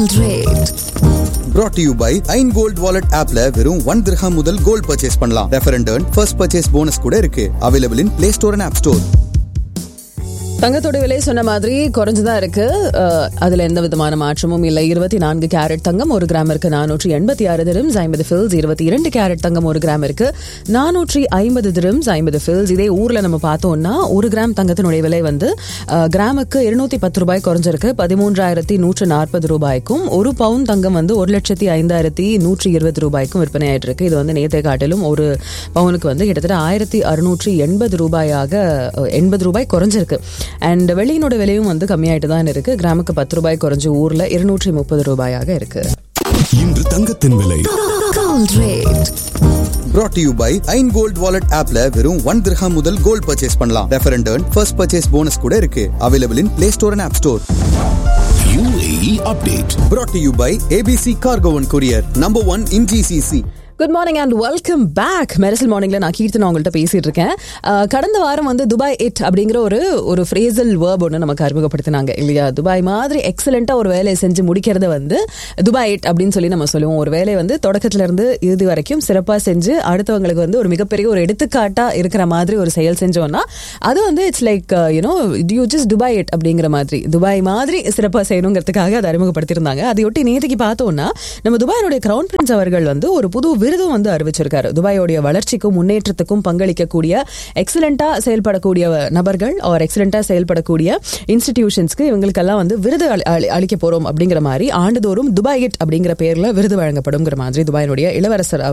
Gold rate. brought to you by Ain gold wallet ஆப்ல வெறும் one dirham முதல் gold purchase பண்ணலாம் refer and first purchase bonus கூட இருக்கு available in play store and app store தங்கத்தோட விலை சொன்ன மாதிரி குறைஞ்சுதான் இருக்கு அஹ், அதுல எந்த விதமான மாற்றமும் இல்லை இருபத்தி நான்கு கேரட் தங்கம் ஒரு கிராமிற்கு நானூற்றி எண்பத்தி ஆறு திரம்ஸ் ஐம்பது ஃபில்ஸ் இருபத்தி இரண்டு கேரட் தங்கம் ஒரு கிராமிற்கு நானூற்றி ஐம்பது திரம்ஸ் ஐம்பது ஃபில்ஸ் இதே ஊர்ல நம்ம பார்த்தோம்னா ஒரு கிராம் தங்கத்தினுடைய விலை வந்து அஹ், கிராமுக்கு இருநூத்தி பத்து ரூபாய் குறைஞ்சிருக்கு பதிமூன்றாயிரத்தி நூற்று நாற்பது ரூபாய்க்கும் ஒரு பவுன் தங்கம் வந்து ஒரு லட்சத்தி ஐந்தாயிரத்தி நூற்றி இருபது ரூபாய்க்கும் விற்பனை ஆயிட்டு இருக்கு இது வந்து நேற்றை காட்டிலும் ஒரு பவுனுக்கு வந்து கிட்டத்தட்ட ஆயிரத்தி அறுநூற்றி எண்பது ரூபாயாக அஹ், எண்பது ரூபாய் குறைஞ்சிருக்கு அண்ட் வெள்ளியினோட விலையும் வந்து கம்மியாயிட்டு தான் இருக்கு கிராமுக்கு பத்து ரூபாய் குறைஞ்சு ஊர்ல இருநூற்றி முப்பது ரூபாயாக இருக்கு இன்று தங்கத்தின் விலை Gold rate. brought to you by Ain gold wallet ஆப்ல வெறும் ஒன் திரஹாம் முதல் கோல்ட் பர்ச்சேஸ் பண்ணலாம் ரெஃபரண்ட் ஃபர்ஸ்ட் பர்ச்சேஸ் போனஸ் கூட இருக்கு available in play store and app store UAE update brought to you by ABC cargo one courier number one in GCC good morning and welcome back Mersal மார்னிங்ல நான் கீர்த்தனா உங்கள்கிட்ட பேசிட்டு இருக்கேன் அஹ், கடந்த வாரம் வந்து துபாய் இட் அப்படிங்கிற ஒரு ஒரு ஃப்ரேசல் வேர்ப் ஒன்று நமக்கு அறிமுகப்படுத்தினாங்க இல்லையா துபாய் மாதிரி எக்ஸலண்டா ஒரு வேலையை செஞ்சு முடிக்கிறத வந்து துபாய் இட் அப்படின்னு சொல்லி நம்ம சொல்லுவோம் ஒரு வேலையை வந்து தொடக்கத்துல இருந்து இறுதி வரைக்கும் சிறப்பா செஞ்சு அடுத்தவங்களுக்கு வந்து ஒரு மிகப்பெரிய ஒரு எடுத்துக்காட்டா இருக்கிற மாதிரி ஒரு செயல் செஞ்சோம்னா அது வந்து it's like you know you just Dubai it அப்படிங்கிற மாதிரி துபாய் மாதிரி சிறப்பா செய்யணுங்கிறதுக்காக அதை அறிமுகப்படுத்தியிருந்தாங்க அதையொட்டி நேற்றுக்கு பார்த்தோம்னா நம்ம துபாயோடைய கிரவுன் பிரின்ஸ் அவர்கள் வந்து ஒரு புது விருதும் வந்து அறிவிச்சிருக்காரு துபாயோடைய வளர்ச்சிக்கும் முன்னேற்றத்துக்கும் பங்களிக்கக்கூடிய எக்ஸலண்டா செயல்படக்கூடிய நபர்கள் ஆர் எக்ஸலண்டா செயல்படக்கூடிய இன்ஸ்டிடியூஷன்ஸ்க்கு இவங்களுக்கெல்லாம் வந்து விருது அளி- அளி- அளிக்க போறோம் அப்படிங்கிற மாதிரி ஆண்டுதோறும் துபாய் இட் அப்படிங்கிற பேர்ல விருது வழங்கப்படுங்கிற மாதிரி துபாயினுடைய இளவரசர் அவர்